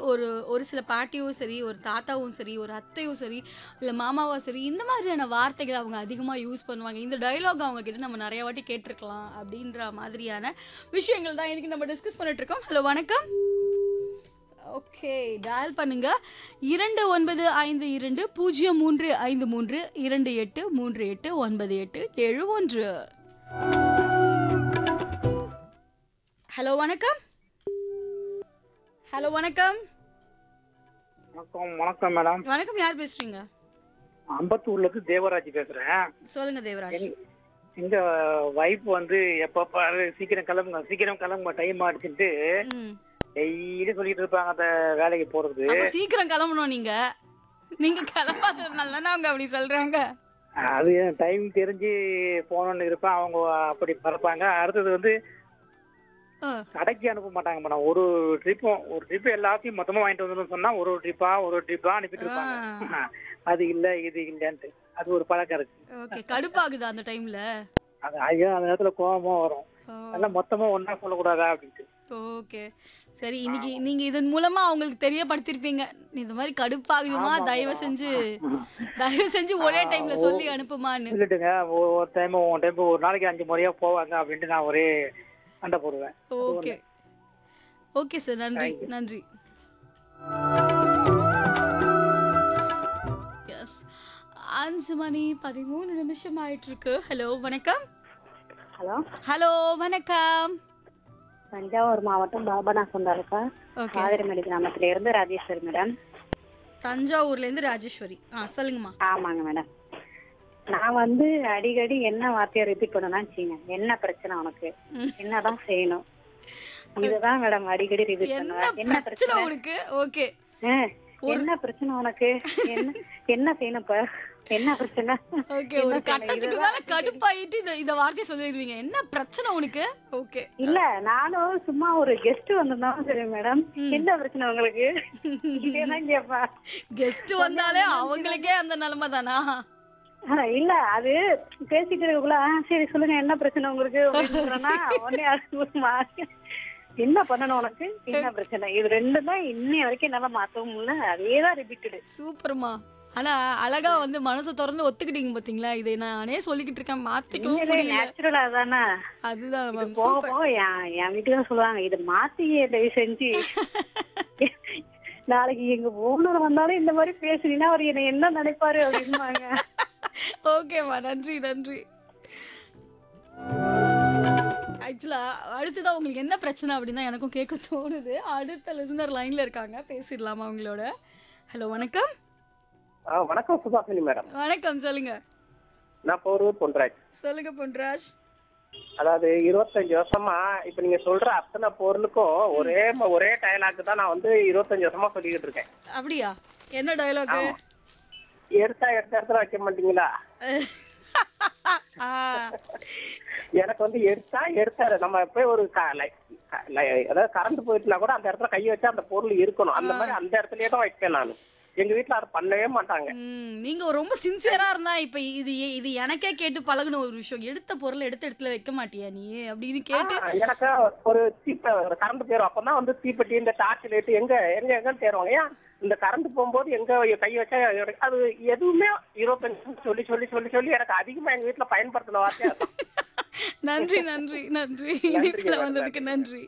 ஒரு ஒரு சில பாட்டியும் சரி ஒரு தாத்தாவும் சரி ஒரு அத்தையும் சரி இல்லை மாமாவும் சரி இந்த மாதிரியான வார்த்தைகளை அவங்க அதிகமாக யூஸ் பண்ணுவாங்க இந்த டயலாக் அவங்க கிட்ட நம்ம நிறைய வாட்டி கேட்டிருக்கலாம் அப்படின்ற மாதிரியான விஷயங்கள் தான் இன்னைக்கு நம்ம டிஸ்கஸ் பண்ணிட்டு இருக்கோம் ஹலோ வணக்கம் ஓகே டயல் பண்ணுங்க இரண்டு ஒன்பது ஐந்து இரண்டு பூஜ்ஜியம் மூன்று ஐந்து மூன்று இரண்டு எட்டு மூன்று எட்டு ஒன்பது எட்டு ஏழு ஒன்று ஹலோ வணக்கம் ஹலோ வணக்கம் வணக்கம் வணக்கம் மேடம் வணக்கம் யார் பேசுறீங்க அம்பத்தூர்ல இருந்து தேவராஜ் பேசுறேன் சொல்லுங்க தேவராஜ் எங்க வைஃப் வந்து எப்ப பாரு சீக்கிரம் கிளம்புங்க சீக்கிரம் கிளம்புங்க டைம் ஆடிச்சுட்டு ம். டெய்லி சொல்லிட்டு இருப்பாங்க அந்த வேலைக்கு போறது அப்ப சீக்கிரம் கிளம்பணும் நீங்க நீங்க கிளம்பாததுனால தானே அவங்க அப்படி சொல்றாங்க அது டைம் தெரிஞ்சு போகணும்னு இருப்பேன் அவங்க அப்படி பறப்பாங்க அடுத்தது வந்து ஆ, கடைக்கு அனுப்ப மாட்டாங்க மேடம் ஒரு ட்ரிப்பும் ஒரு ட்ரிப் எல்லாத்தையும் மொத்தமா வாங்கிட்டு வந்துடும் சொன்னா ஒரு ஒரு ட்ரிப்பா ஒரு ஒரு ட்ரிப்பா அனுப்பிட்டு இருப்பாங்க அது இல்ல இது இல்லன்ட்டு அது ஒரு பழக்கம் இருக்கு ஓகே கடுப்பாகுது அந்த டைம்ல அது ஐயோ அந்த நேரத்துல கோபமா வரும் அதெல்லாம் மொத்தமா ஒன்னா சொல்லக்கூடாதா அப்படின்ட்டு ஓகே சரி இன்னைக்கு நீங்க இதன் மூலமா அவங்களுக்கு தெரியப்படுத்திருப்பீங்க இந்த மாதிரி கடுப்பாகுதுமா தயவு செஞ்சு தயவு செஞ்சு ஒரே டைம்ல சொல்லி அனுப்புமான்னு இல்லட்டுங்க ஒரு- ஒரு டைம் ஒரு டைம் ஒரு நாளைக்கு அஞ்சு முறையா போவாங்க அப்படின்ட்டு நான் ஒரே சண்டை போடுவேன் ஓகே ஓகே சார் நன்றி நன்றி எஸ் அஞ்சு மணி பதிமூணு நிமிஷம் ஆயிட்டு இருக்கு ஹலோ வணக்கம் ஹலோ ஹலோ வணக்கம் தஞ்சாவூர் மாவட்டம் பாபநாசம் தாலுக்கா ஓகே காவிரிமலை கிராமத்துல இருந்து ராஜேஸ்வரி மேடம் தஞ்சாவூர்ல இருந்து ராஜேஸ்வரி ஆ சொல்லுங்கம்மா ஆமாங்க மேடம் நான் வந்து அடிக்கடி என்ன வார்த்தையை ரிப்பீட் பண்ணனா வச்சுங்க என்ன பிரச்சனை உனக்கு ம். என்னதான் செய்யணும் இதுதான் மேடம் அடிக்கடி ரிப்பீட் என்ன பண்ணுவேன் என்ன பிரச்சனை பிரச்சனை உனக்கு ஓகே ஆ, என்ன பிரச்சனை உனக்கு என்ன என்ன செய்யணும் இப்ப என்ன பிரச்சனை ஓகே என்ன ஒரு செய்யணும்? கட்டத்துக்கு இதுதான் மேல கடுப்பாயிட்டு இந்த இந்த வார்த்தையை சொல்லிடுவீங்க என்ன பிரச்சனை உனக்கு ஓகே இல்ல நானும் சும்மா ஒரு கெஸ்ட் வந்திருந்தாலும் சரி மேடம் என்ன பிரச்சனை உங்களுக்கு இதேதான் கேப்பா கெஸ்ட் வந்தாலே அவங்களுக்கே அந்த நிலைமை தானா ஆ, இல்ல அது பேசிட்டு இருக்கக்குள்ள "ஆ, சரி சொல்லுங்க என்ன பிரச்சனை உங்களுக்கு அப்படின்னு சொல்றேன்னா, உடனே அது ஒரு மாதிரி, என்ன பண்ணணும் உனக்கு என்ன பிரச்சனை இது ரெண்டு தான் இன்னைய வரைக்கும் என்னால மாத்தவும் முடியல அதேதான் ரிப்பீட்டடு சூப்பர்மா ஆனா அழகா வந்து மனசை திறந்து ஒத்துக்கிட்டீங்க பாத்தீங்களா இதை நானே சொல்லிக்கிட்டு இருக்கேன் மாத்திக்கவும் முடியல நேச்சுரலா தானே அதுதான் மேம் போக சூப்பர் போக என் என் வீட்டுக்கு சொல்லுவாங்க இது மாத்தி தயவு செஞ்சு நாளைக்கு எங்க ஓனர் வந்தாலும் இந்த மாதிரி பேசுனீங்கன்னா அவர் என்ன என்ன நினைப்பாரு அப்படின்பாங்க ஓகேம்மா நன்றி நன்றி ஆக்சுவலா அடுத்ததா உங்களுக்கு என்ன பிரச்சனை அப்படின்னு தான் எனக்கும் கேட்க தோணுது அடுத்த லிசனர் லைன்ல இருக்காங்க பேசிடலாமா அவங்களோட ஹலோ வணக்கம் வணக்கம் சுபாஷினி மேடம் வணக்கம் சொல்லுங்க நான் போரூர் பொன்ராஜ் சொல்லுங்க பொன்ராஜ் அதாவது இருபத்தஞ்சு வருஷமா இப்ப நீங்க சொல்ற அத்தனை பொருளுக்கும் ஒரே ம- ஒரே டயலாக் தான் நான் வந்து இருபத்தஞ்சு வருஷமா சொல்லிக்கிட்டு இருக்கேன் அப்படியா என்ன டயலாக் எடுத்தா எடுத்த இடத்துல வைக்க மாட்டீங்களா எனக்கு வந்து எடுத்தா எடுத்தாரு நம்ம போய் ஒரு க- லை- க- லை- அதாவது கரண்ட் போயிட்டுனா கூட அந்த இடத்துல கையை வச்சா அந்த பொருள் இருக்கணும் அந்த மாதிரி அந்த இடத்துலயே தான் வைப்பேன் நான் எங்க வீட்டுல அதை பண்ணவே மாட்டாங்க ம், நீங்க ரொம்ப சின்சியரா இருந்தா இப்ப இது ஏ- இது எனக்கே கேட்டு பழகுன ஒரு விஷயம் எடுத்த பொருள் எடுத்த இடத்துல வைக்க மாட்டியா நீ அப்படின்னு கேட்டு ஆ, எனக்கு ஒரு தீப்ப கரண்ட் போயிடும் அப்பதான் வந்து தீப்பெட்டி இந்த டார்ச் லைட் எங்க எங்க எங்கன்னு தேடுவாங்க ஏன் இந்த கரண்ட் போகும்போது எங்க கை வச்சா எனக்கு அது எதுவுமே இருபத்தஞ்சு நிமிஷம் சொல்லி சொல்லி சொல்லி சொல்லி எனக்கு அதிகமா எங்க வீட்டுல பயன்படுத்தின வார்த்தை அதான். நன்றி நன்றி நன்றி இணைப்புல வந்ததுக்கு நன்றி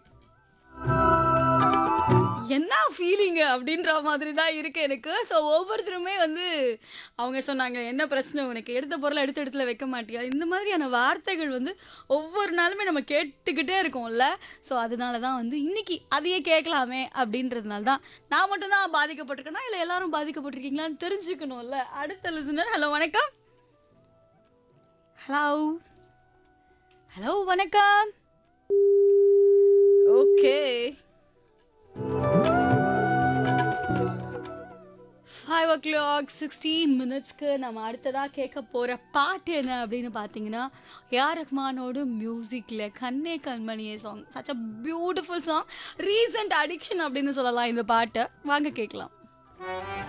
என்ன ஃபீலிங் அப்படின்ற மாதிரி தான் இருக்கு எனக்கு ஸோ ஒவ்வொருத்தருமே வந்து அவங்க சொன்னாங்க என்ன பிரச்சனை உனக்கு எடுத்த பொருளை எடுத்த இடத்துல வைக்க மாட்டியா இந்த மாதிரியான வார்த்தைகள் வந்து ஒவ்வொரு நாளுமே நம்ம கேட்டுக்கிட்டே இருக்கோம்ல ஸோ அதனால தான் வந்து இன்னைக்கு அதையே கேட்கலாமே அப்படின்றதுனால தான் நான் மட்டும் தான் பாதிக்கப்பட்டிருக்கேனா இல்லை எல்லாரும் பாதிக்கப்பட்டிருக்கீங்களான்னு தெரிஞ்சுக்கணும்ல அடுத்த லிசனர் ஹலோ வணக்கம் ஹலோ ஹலோ வணக்கம் okay five o'clock sixteen மினிட்ஸ்க்கு நம்ம அடுத்ததாக கேட்க போகிற பாட்டு என்ன அப்படின்னு பார்த்தீங்கன்னா ஏஆர் ரஹ்மானோட மியூசிக்கில் கண்ணே கண்மணியே song such a beautiful song recent addiction அப்படின்னு சொல்லலாம் இந்த பாட்டை வாங்க கேட்கலாம்